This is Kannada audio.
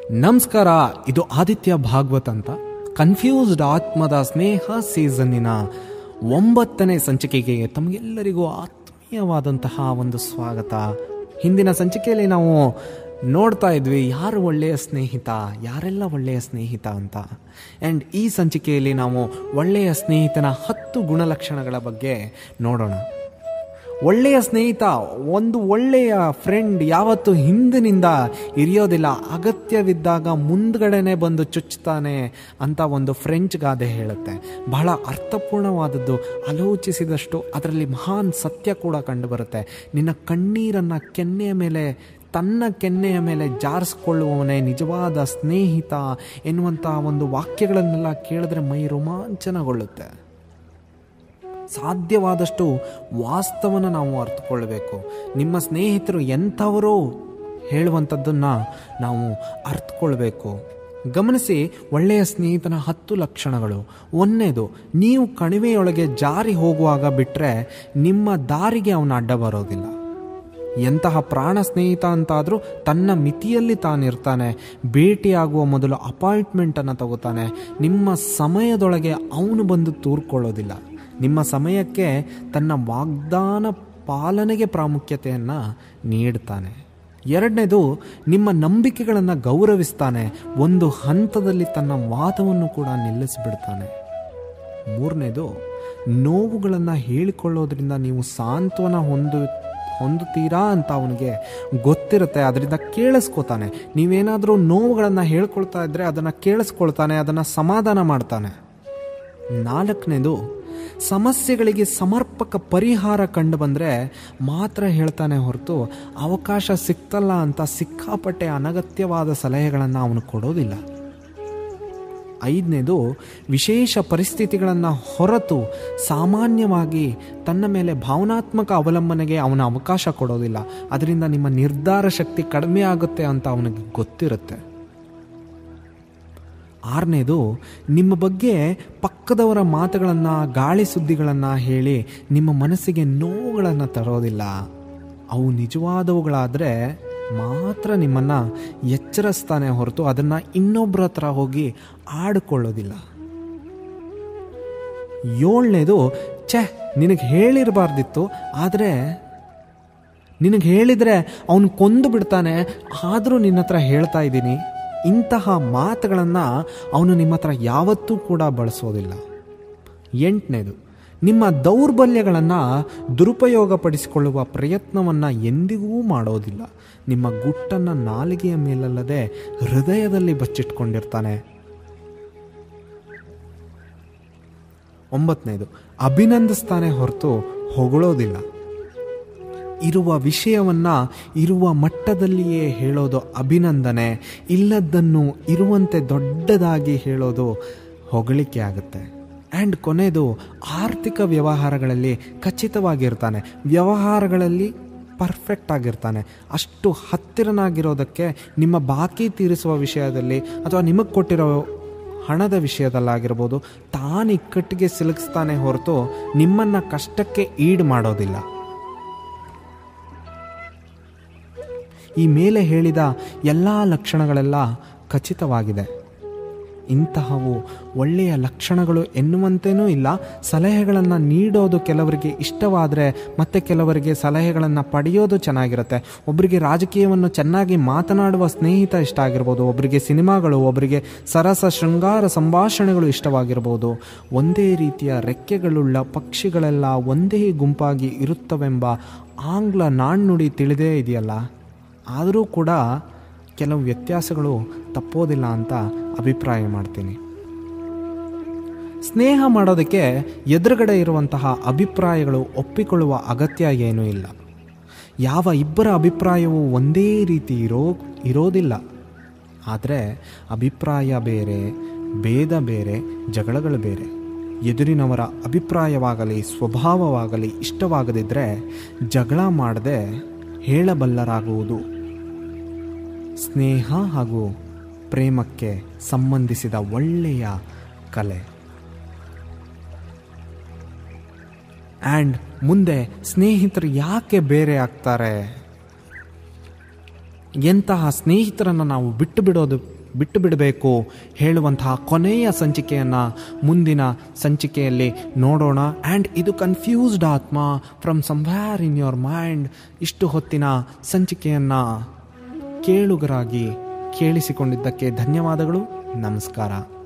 ನಮಸ್ಕಾರ ಇದು ಆದಿತ್ಯ ಭಾಗವತ್ ಅಂತ ಕನ್ಫ್ಯೂಸ್ಡ್ ಆತ್ಮದ ಸ್ನೇಹ ಸೀಸನ್ನಿನ ಒಂಬತ್ತನೇ ಸಂಚಿಕೆಗೆ ತಮಗೆಲ್ಲರಿಗೂ ಆತ್ಮೀಯವಾದಂತಹ ಒಂದು ಸ್ವಾಗತ ಹಿಂದಿನ ಸಂಚಿಕೆಯಲ್ಲಿ ನಾವು ನೋಡ್ತಾ ಇದ್ವಿ ಯಾರು ಒಳ್ಳೆಯ ಸ್ನೇಹಿತ ಯಾರೆಲ್ಲ ಒಳ್ಳೆಯ ಸ್ನೇಹಿತ ಅಂತ ಆ್ಯಂಡ್ ಈ ಸಂಚಿಕೆಯಲ್ಲಿ ನಾವು ಒಳ್ಳೆಯ ಸ್ನೇಹಿತನ ಹತ್ತು ಗುಣಲಕ್ಷಣಗಳ ಬಗ್ಗೆ ನೋಡೋಣ ಒಳ್ಳೆಯ ಸ್ನೇಹಿತ ಒಂದು ಒಳ್ಳೆಯ ಫ್ರೆಂಡ್ ಯಾವತ್ತು ಹಿಂದಿನಿಂದ ಇರಿಯೋದಿಲ್ಲ ಅಗತ್ಯವಿದ್ದಾಗ ಮುಂದ್ಗಡೆನೆ ಬಂದು ಚುಚ್ಚುತ್ತಾನೆ ಅಂತ ಒಂದು ಫ್ರೆಂಚ್ ಗಾದೆ ಹೇಳುತ್ತೆ ಬಹಳ ಅರ್ಥಪೂರ್ಣವಾದದ್ದು ಆಲೋಚಿಸಿದಷ್ಟು ಅದರಲ್ಲಿ ಮಹಾನ್ ಸತ್ಯ ಕೂಡ ಕಂಡುಬರುತ್ತೆ ನಿನ್ನ ಕಣ್ಣೀರನ್ನು ಕೆನ್ನೆಯ ಮೇಲೆ ತನ್ನ ಕೆನ್ನೆಯ ಮೇಲೆ ಜಾರಿಸ್ಕೊಳ್ಳುವವನೇ ನಿಜವಾದ ಸ್ನೇಹಿತ ಎನ್ನುವಂಥ ಒಂದು ವಾಕ್ಯಗಳನ್ನೆಲ್ಲ ಕೇಳಿದ್ರೆ ಮೈ ರೋಮಾಂಚನಗೊಳ್ಳುತ್ತೆ ಸಾಧ್ಯವಾದಷ್ಟು ವಾಸ್ತವನ ನಾವು ಅರ್ಥಕೊಳ್ಬೇಕು ನಿಮ್ಮ ಸ್ನೇಹಿತರು ಎಂಥವರೋ ಹೇಳುವಂಥದ್ದನ್ನು ನಾವು ಅರ್ಥಕೊಳ್ಬೇಕು ಗಮನಿಸಿ ಒಳ್ಳೆಯ ಸ್ನೇಹಿತನ ಹತ್ತು ಲಕ್ಷಣಗಳು ಒಂದನೇದು ನೀವು ಕಣಿವೆಯೊಳಗೆ ಜಾರಿ ಹೋಗುವಾಗ ಬಿಟ್ಟರೆ ನಿಮ್ಮ ದಾರಿಗೆ ಅವನ ಅಡ್ಡ ಬರೋದಿಲ್ಲ ಎಂತಹ ಪ್ರಾಣ ಸ್ನೇಹಿತ ಅಂತಾದರೂ ತನ್ನ ಮಿತಿಯಲ್ಲಿ ತಾನಿರ್ತಾನೆ ಭೇಟಿಯಾಗುವ ಮೊದಲು ಅಪಾಯಿಂಟ್ಮೆಂಟನ್ನು ತಗೋತಾನೆ ನಿಮ್ಮ ಸಮಯದೊಳಗೆ ಅವನು ಬಂದು ತೂರ್ಕೊಳ್ಳೋದಿಲ್ಲ ನಿಮ್ಮ ಸಮಯಕ್ಕೆ ತನ್ನ ವಾಗ್ದಾನ ಪಾಲನೆಗೆ ಪ್ರಾಮುಖ್ಯತೆಯನ್ನು ನೀಡ್ತಾನೆ ಎರಡನೇದು ನಿಮ್ಮ ನಂಬಿಕೆಗಳನ್ನು ಗೌರವಿಸ್ತಾನೆ ಒಂದು ಹಂತದಲ್ಲಿ ತನ್ನ ವಾದವನ್ನು ಕೂಡ ನಿಲ್ಲಿಸಿಬಿಡ್ತಾನೆ ಮೂರನೇದು ನೋವುಗಳನ್ನು ಹೇಳಿಕೊಳ್ಳೋದ್ರಿಂದ ನೀವು ಸಾಂತ್ವನ ಹೊಂದು ಹೊಂದುತ್ತೀರಾ ಅಂತ ಅವನಿಗೆ ಗೊತ್ತಿರುತ್ತೆ ಅದರಿಂದ ಕೇಳಿಸ್ಕೊತಾನೆ ನೀವೇನಾದರೂ ನೋವುಗಳನ್ನು ಹೇಳ್ಕೊಳ್ತಾ ಇದ್ದರೆ ಅದನ್ನು ಕೇಳಿಸ್ಕೊಳ್ತಾನೆ ಅದನ್ನು ಸಮಾಧಾನ ಮಾಡ್ತಾನೆ ನಾಲ್ಕನೇದು ಸಮಸ್ಯೆಗಳಿಗೆ ಸಮರ್ಪಕ ಪರಿಹಾರ ಕಂಡು ಬಂದರೆ ಮಾತ್ರ ಹೇಳ್ತಾನೆ ಹೊರತು ಅವಕಾಶ ಸಿಕ್ತಲ್ಲ ಅಂತ ಸಿಕ್ಕಾಪಟ್ಟೆ ಅನಗತ್ಯವಾದ ಸಲಹೆಗಳನ್ನು ಅವನು ಕೊಡೋದಿಲ್ಲ ಐದನೇದು ವಿಶೇಷ ಪರಿಸ್ಥಿತಿಗಳನ್ನು ಹೊರತು ಸಾಮಾನ್ಯವಾಗಿ ತನ್ನ ಮೇಲೆ ಭಾವನಾತ್ಮಕ ಅವಲಂಬನೆಗೆ ಅವನ ಅವಕಾಶ ಕೊಡೋದಿಲ್ಲ ಅದರಿಂದ ನಿಮ್ಮ ನಿರ್ಧಾರ ಶಕ್ತಿ ಕಡಿಮೆ ಆಗುತ್ತೆ ಅಂತ ಅವನಿಗೆ ಗೊತ್ತಿರುತ್ತೆ ಆರನೇದು ನಿಮ್ಮ ಬಗ್ಗೆ ಪಕ್ಕದವರ ಮಾತುಗಳನ್ನು ಗಾಳಿ ಸುದ್ದಿಗಳನ್ನು ಹೇಳಿ ನಿಮ್ಮ ಮನಸ್ಸಿಗೆ ನೋವುಗಳನ್ನು ತರೋದಿಲ್ಲ ಅವು ನಿಜವಾದವುಗಳಾದರೆ ಮಾತ್ರ ನಿಮ್ಮನ್ನು ಎಚ್ಚರಿಸ್ತಾನೆ ಹೊರತು ಅದನ್ನು ಇನ್ನೊಬ್ಬರ ಹತ್ರ ಹೋಗಿ ಆಡಿಕೊಳ್ಳೋದಿಲ್ಲ ಏಳನೇದು ಛೆ ನಿನಗೆ ಹೇಳಿರಬಾರ್ದಿತ್ತು ಆದರೆ ನಿನಗೆ ಹೇಳಿದರೆ ಅವನು ಕೊಂದು ಬಿಡ್ತಾನೆ ಆದರೂ ನಿನ್ನ ಹತ್ರ ಹೇಳ್ತಾ ಇದ್ದೀನಿ ಇಂತಹ ಮಾತುಗಳನ್ನು ಅವನು ನಿಮ್ಮ ಹತ್ರ ಯಾವತ್ತೂ ಕೂಡ ಬಳಸೋದಿಲ್ಲ ಎಂಟನೇದು ನಿಮ್ಮ ದೌರ್ಬಲ್ಯಗಳನ್ನು ದುರುಪಯೋಗಪಡಿಸಿಕೊಳ್ಳುವ ಪ್ರಯತ್ನವನ್ನು ಎಂದಿಗೂ ಮಾಡೋದಿಲ್ಲ ನಿಮ್ಮ ಗುಟ್ಟನ್ನು ನಾಲಿಗೆಯ ಮೇಲಲ್ಲದೆ ಹೃದಯದಲ್ಲಿ ಬಚ್ಚಿಟ್ಕೊಂಡಿರ್ತಾನೆ ಒಂಬತ್ತನೇದು ಅಭಿನಂದಿಸ್ತಾನೆ ಹೊರತು ಹೊಗಳೋದಿಲ್ಲ ಇರುವ ವಿಷಯವನ್ನು ಇರುವ ಮಟ್ಟದಲ್ಲಿಯೇ ಹೇಳೋದು ಅಭಿನಂದನೆ ಇಲ್ಲದ್ದನ್ನು ಇರುವಂತೆ ದೊಡ್ಡದಾಗಿ ಹೇಳೋದು ಹೊಗಳಿಕೆ ಆಗುತ್ತೆ ಆ್ಯಂಡ್ ಕೊನೆಯದು ಆರ್ಥಿಕ ವ್ಯವಹಾರಗಳಲ್ಲಿ ಖಚಿತವಾಗಿರ್ತಾನೆ ವ್ಯವಹಾರಗಳಲ್ಲಿ ಪರ್ಫೆಕ್ಟ್ ಆಗಿರ್ತಾನೆ ಅಷ್ಟು ಹತ್ತಿರನಾಗಿರೋದಕ್ಕೆ ನಿಮ್ಮ ಬಾಕಿ ತೀರಿಸುವ ವಿಷಯದಲ್ಲಿ ಅಥವಾ ನಿಮಗೆ ಕೊಟ್ಟಿರೋ ಹಣದ ವಿಷಯದಲ್ಲಾಗಿರ್ಬೋದು ತಾನು ಇಕ್ಕಟ್ಟಿಗೆ ಸಿಲುಕಿಸ್ತಾನೆ ಹೊರತು ನಿಮ್ಮನ್ನು ಕಷ್ಟಕ್ಕೆ ಈಡು ಮಾಡೋದಿಲ್ಲ ಈ ಮೇಲೆ ಹೇಳಿದ ಎಲ್ಲ ಲಕ್ಷಣಗಳೆಲ್ಲ ಖಚಿತವಾಗಿದೆ ಇಂತಹವು ಒಳ್ಳೆಯ ಲಕ್ಷಣಗಳು ಎನ್ನುವಂತೇನೂ ಇಲ್ಲ ಸಲಹೆಗಳನ್ನು ನೀಡೋದು ಕೆಲವರಿಗೆ ಇಷ್ಟವಾದರೆ ಮತ್ತೆ ಕೆಲವರಿಗೆ ಸಲಹೆಗಳನ್ನು ಪಡೆಯೋದು ಚೆನ್ನಾಗಿರುತ್ತೆ ಒಬ್ಬರಿಗೆ ರಾಜಕೀಯವನ್ನು ಚೆನ್ನಾಗಿ ಮಾತನಾಡುವ ಸ್ನೇಹಿತ ಇಷ್ಟ ಆಗಿರ್ಬೋದು ಒಬ್ಬರಿಗೆ ಸಿನಿಮಾಗಳು ಒಬ್ಬರಿಗೆ ಸರಸ ಶೃಂಗಾರ ಸಂಭಾಷಣೆಗಳು ಇಷ್ಟವಾಗಿರ್ಬೋದು ಒಂದೇ ರೀತಿಯ ರೆಕ್ಕೆಗಳುಳ್ಳ ಪಕ್ಷಿಗಳೆಲ್ಲ ಒಂದೇ ಗುಂಪಾಗಿ ಇರುತ್ತವೆಂಬ ಆಂಗ್ಲ ನಾಣ್ಣುಡಿ ತಿಳಿದೇ ಇದೆಯಲ್ಲ ಆದರೂ ಕೂಡ ಕೆಲವು ವ್ಯತ್ಯಾಸಗಳು ತಪ್ಪೋದಿಲ್ಲ ಅಂತ ಅಭಿಪ್ರಾಯ ಮಾಡ್ತೀನಿ ಸ್ನೇಹ ಮಾಡೋದಕ್ಕೆ ಎದುರುಗಡೆ ಇರುವಂತಹ ಅಭಿಪ್ರಾಯಗಳು ಒಪ್ಪಿಕೊಳ್ಳುವ ಅಗತ್ಯ ಏನೂ ಇಲ್ಲ ಯಾವ ಇಬ್ಬರ ಅಭಿಪ್ರಾಯವೂ ಒಂದೇ ರೀತಿ ಇರೋ ಇರೋದಿಲ್ಲ ಆದರೆ ಅಭಿಪ್ರಾಯ ಬೇರೆ ಭೇದ ಬೇರೆ ಜಗಳಗಳು ಬೇರೆ ಎದುರಿನವರ ಅಭಿಪ್ರಾಯವಾಗಲಿ ಸ್ವಭಾವವಾಗಲಿ ಇಷ್ಟವಾಗದಿದ್ದರೆ ಜಗಳ ಮಾಡದೆ ಹೇಳಬಲ್ಲರಾಗುವುದು ಸ್ನೇಹ ಹಾಗೂ ಪ್ರೇಮಕ್ಕೆ ಸಂಬಂಧಿಸಿದ ಒಳ್ಳೆಯ ಕಲೆ ಆ್ಯಂಡ್ ಮುಂದೆ ಸ್ನೇಹಿತರು ಯಾಕೆ ಬೇರೆ ಆಗ್ತಾರೆ ಎಂತಹ ಸ್ನೇಹಿತರನ್ನು ನಾವು ಬಿಟ್ಟು ಬಿಡೋದು ಬಿಟ್ಟು ಬಿಡಬೇಕು ಹೇಳುವಂತಹ ಕೊನೆಯ ಸಂಚಿಕೆಯನ್ನು ಮುಂದಿನ ಸಂಚಿಕೆಯಲ್ಲಿ ನೋಡೋಣ ಆ್ಯಂಡ್ ಇದು ಕನ್ಫ್ಯೂಸ್ಡ್ ಆತ್ಮ from somewhere in your mind ಇಷ್ಟು ಹೊತ್ತಿನ ಸಂಚಿಕೆಯನ್ನು ಕೇಳುಗರಾಗಿ ಕೇಳಿಸಿಕೊಂಡಿದ್ದಕ್ಕೆ ಧನ್ಯವಾದಗಳು ನಮಸ್ಕಾರ